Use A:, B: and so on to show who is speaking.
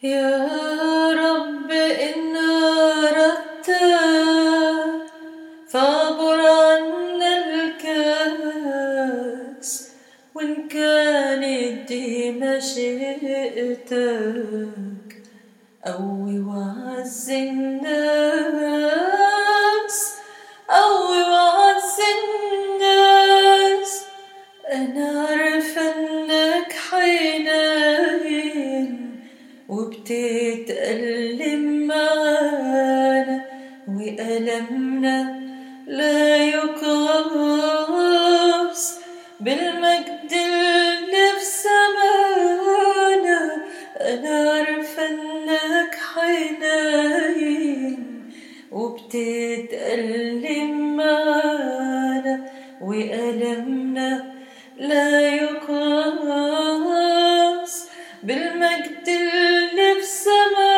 A: يا رب إن أردت فاعبر عنا الكاس وإن كانت دي مشيئتك قوي وعز الناس قوي وعز الناس أنا عارفة إنك حنين وبتتألم معانا وألمنا لا يقاس بالمجد اللي في سمانا أنا عارفة إنك حنين وبتتألم معانا وألمنا لا يقاس بالمجد اللي في سمانا